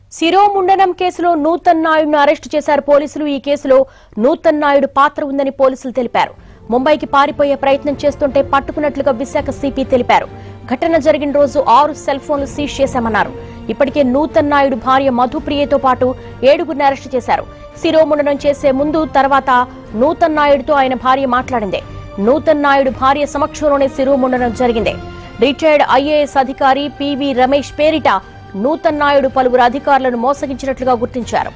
శిరోముండనం కేసులో నూతన్ నాయుడును అరెస్టు చేశారు పోలీసులు ఈ కేసులో నూతన్ నాయుడు పాత్ర ఉందని పోలీసులు తెలిపారు ముంబైకి పారిపోయే ప్రయత్నం చేస్తుంటే పట్టుకున్నట్లుగా విశాఖ సిపి తెలిపారు ఘటన జరిగిన రోజు ఆరు సెల్ ఫోన్లు సీజ్ చేశామన్నారు ఇప్పటికే నూతన్ నాయుడు భార్య మధుప్రియతో పాటు ఏడుగురిని అరెస్టు చేశారు శిరోముండనం చేసే ముందు తర్వాత నూతన్ నాయుడుతో ఆయన భార్య మాట్లాడింది నూతన్ నాయుడు భార్య సమక్షంలోనే శిరోముండనం జరిగింది రిటైర్డ్ ఐఏఎస్ అధికారి పివి రమేష్ పేరిట నూతన్ నాయుడు పలువురు అధికారులను మోసగించినట్లుగా గుర్తించారు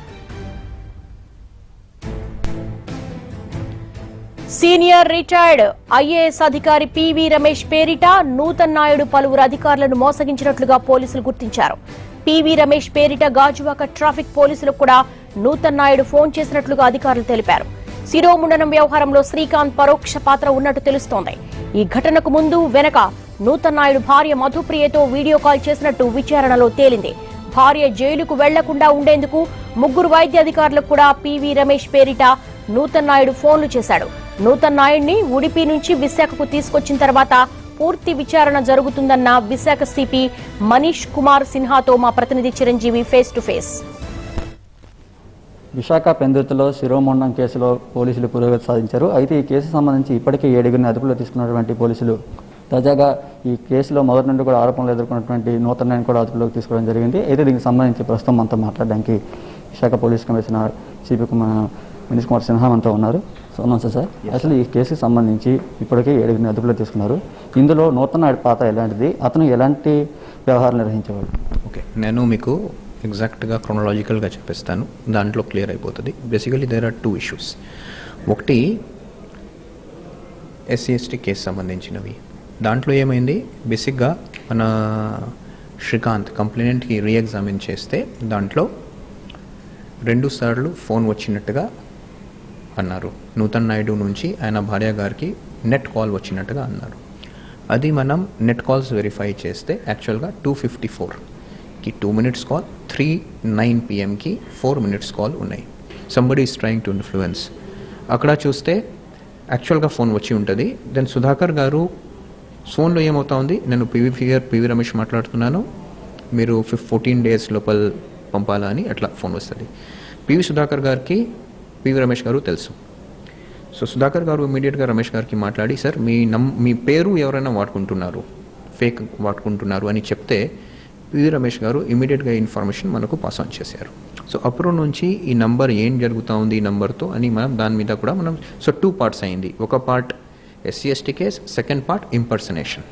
సీనియర్ రిటైర్డ్ ఐఏఎస్ అధికారి పివి రమేష్ పేరిట నూతన్ నాయుడు పలువురు అధికారులను మోసగించినట్లుగా పోలీసులు గుర్తించారు పివి రమేష్ పేరిట గాజువాక ట్రాఫిక్ పోలీసులకు కూడా నూతన్ నాయుడు ఫోన్ చేసినట్లుగా అధికారులు తెలిపారు శిరోముండనం వ్యవహారంలో శ్రీకాంత్ పరోక్ష పాత్ర ఉన్నట్టు తెలుస్తోంది ఈ ఘటనకు ముందు వెనక నూతన్ నాయుడు భార్య మధుప్రియతో వీడియో కాల్ చేసినట్టు విచారణలో తేలింది భార్య జైలుకు వెళ్లకుండా ఉండేందుకు ముగ్గురు వైద్య అధికారులకు కూడా పివి రమేష్ పేరిట నూతన్ నాయుడు ఫోన్లు చేశాడు నూతన్ నాయుడిని ఉడిపి నుంచి విశాఖకు తీసుకొచ్చిన తర్వాత పూర్తి విచారణ జరుగుతుందన్న విశాఖ సిపి మనీష్ కుమార్ సిన్హాతో మా ప్రతినిధి Chiranjeevi face to face Visakha పెందుర్తిలో శిరోముండం కేసులో పోలీసులు పురోగతి సాధించారు అయితే ఈ కేసు సంబంధించి ఇప్పటికే ఏడుగురిని అదుపులో తీసుకున్నటువంటి పోలీసులు తాజాగా ఈ కేసులో మొదటి నుండి కూడా ఆరోపణలు ఎదుర్కొన్నటువంటి నూతనాన్ని కూడా అదుపులోకి తీసుకోవడం జరిగింది అయితే దీనికి సంబంధించి ప్రస్తుతం మనతో మాట్లాడడానికి Visakha police commissioner CP Kumar Manish Kumar Sinha మనతో ఉన్నారు సో నమస్తే సార్ అసలు ఈ కేసుకి సంబంధించి ఇప్పటికే ఏడుగురిని అదుపులో తీసుకున్నారు ఇందులో నూతన పాత్ర ఎలాంటిది అతను ఎలాంటి వ్యవహారం నిర్వహించేవాడు ఓకే నేను మీకు ఎగ్జాక్ట్గా క్రొనలాజికల్గా చెప్పేస్తాను దాంట్లో క్లియర్ అయిపోతుంది basically there are two issues ఒకటి ఎస్సీ ఎస్టీ కేసు సంబంధించినవి దాంట్లో ఏమైంది బేసిక్గా మన శ్రీకాంత్ కంప్లైంట్కి రీఎగ్జామిన్ చేస్తే దాంట్లో రెండు సార్లు ఫోన్ వచ్చినట్టుగా అన్నారు నూతన్ నాయుడు నుంచి ఆయన భార్య గారికి నెట్ కాల్ వచ్చినట్టుగా అన్నారు అది మనం నెట్ కాల్స్ వెరిఫై చేస్తే యాక్చువల్గా టూ ఫిఫ్టీ ఫోర్కి two minutes call three nine పిఎంకి ఫోర్ మినిట్స్ కాల్ ఉన్నాయి somebody is trying to influence అక్కడ చూస్తే యాక్చువల్గా ఫోన్ వచ్చి ఉంటుంది దెన్ సుధాకర్ గారు ఫోన్లో ఏమవుతా ఉంది నేను పివి ఫిగర్ పివి రమేష్ మాట్లాడుతున్నాను మీరు ఫిఫ్ ఫోర్టీన్ డేస్ లోపల పంపాలా అని అట్లా ఫోన్ వస్తుంది పివి సుధాకర్ గారికి పివి రమేష్ గారు తెలుసు సో సుధాకర్ గారు ఇమీడియట్గా రమేష్ గారికి మాట్లాడి సార్ మీ నమ్ మీ పేరు ఎవరైనా వాడుకుంటున్నారు ఫేక్ వాడుకుంటున్నారు అని చెప్తే పివి రమేష్ గారు ఇమీడియట్గా ఇన్ఫర్మేషన్ మనకు పాస్ ఆన్ చేశారు సో అప్పుడు నుంచి ఈ నంబర్ ఏం జరుగుతూ ఉంది ఈ నంబర్తో అని మనం దాని మీద కూడా మనం సో టూ పార్ట్స్ అయింది ఒక part SC ST case second part impersonation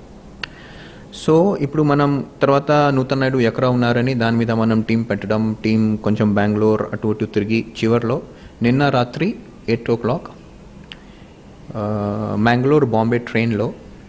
so ఇప్పుడు మనం తర్వాత నూతన్ నాయుడు ఎక్కడ ఉన్నారని దాని మీద మనం టీం పెట్టడం టీం కొంచెం బెంగళూరు అటు ఇటు తిరిగి చివర్లో నిన్న రాత్రి eight o'clock Mangalore Bombay ట్రైన్లో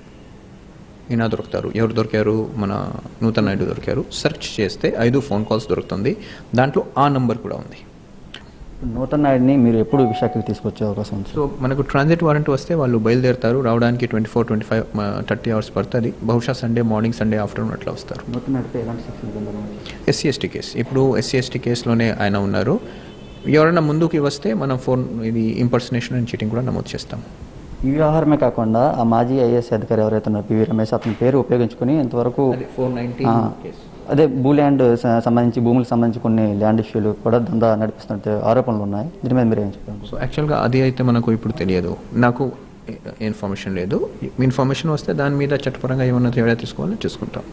ఈయన దొరుకుతారు ఎవరు దొరికారు మన నూతన్ నాయుడు దొరికారు సెర్చ్ చేస్తే ఐదు ఫోన్ కాల్స్ దొరుకుతుంది దాంట్లో ఆ నంబర్ కూడా ఉంది నూతన్ నాయుడిని మీరు ఎప్పుడు విశాఖకి తీసుకొచ్చే అవకాశం ఉంది సో మనకు ట్రాన్సిట్ వారెంట్ వస్తే వాళ్ళు బయలుదేరుతారు రావడానికి twenty four twenty five thirty hours పడుతుంది బహుశా సండే మార్నింగ్ సండే ఆఫ్టర్నూన్ అట్లా వస్తారు నూతన్ నాయుడిపై ఎలాంటి శిక్షలు పొందాలి? ఎస్సీ ఎస్టీ కేసు ఇప్పుడు ఎస్సీ ఎస్టీ కేసులోనే ఆయన ఉన్నారు ఎవరైనా ముందుకి వస్తే మనం ఫోన్ ఇది ఇంపర్సనేషన్ అండ్ చీటింగ్ కూడా నమోదు చేస్తాం ఈ వ్యవహారమే కాకుండా ఆ మాజీ ఐఏఎస్ అధికారి ఎవరైతే ఉన్నారో పివి రమేష్ అతని పేరు ఉపయోగించుకుని ఇంతవరకు ఫోర్ ఆ, అదే భూ ల్యాండ్ స- సంబంధించి భూములకు సంబంధించి కొన్ని ల్యాండ్ ఇష్యూలు కూడా దందా నడిపిస్తున్నట్టు ఆరోపణలు ఉన్నాయి దీని మీద మీరు ఏం చెప్పారు సో యాక్చువల్గా అది అయితే మనకు ఇప్పుడు తెలియదు నాకు ఇన్ఫర్మేషన్ లేదు ఇన్ఫర్మేషన్ వస్తే దాని మీద చట్టపరంగా ఏమన్నా తేడా తీసుకోవాలో చూసుకుంటాం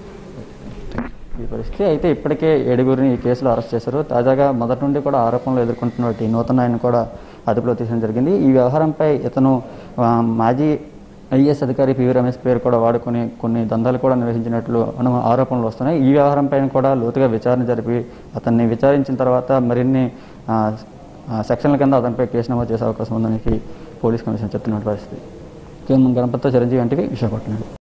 ఈ పరిస్థితి అయితే ఇప్పటికే ఏడుగురిని ఈ కేసులో అరెస్ట్ చేశారు తాజాగా మొదటి నుండి కూడా ఆరోపణలు ఎదుర్కొంటున్నటువంటి నూతన ఆయన కూడా అదుపులో తీసడం జరిగింది ఈ వ్యవహారంపై ఇతను ఆ, మాజీ ఐఏఎస్ అధికారి పివి రమేష్ పేరు కూడా వాడుకొని కొన్ని దందాలు కూడా నిర్వహించినట్లు అను ఆరోపణలు వస్తున్నాయి ఈ వ్యవహారం పైన కూడా లోతుగా విచారణ జరిపి అతన్ని విచారించిన తర్వాత మరిన్ని ఆ, ఆ, సెక్షన్ల కింద అతనిపై కేసు నమోదు చేసే అవకాశం ఉందని పోలీస్ కమిషన్ చెప్తున్న పరిస్థితి కేవలం గణపతితో చిరంజీవి అంటే విశాఖపట్నం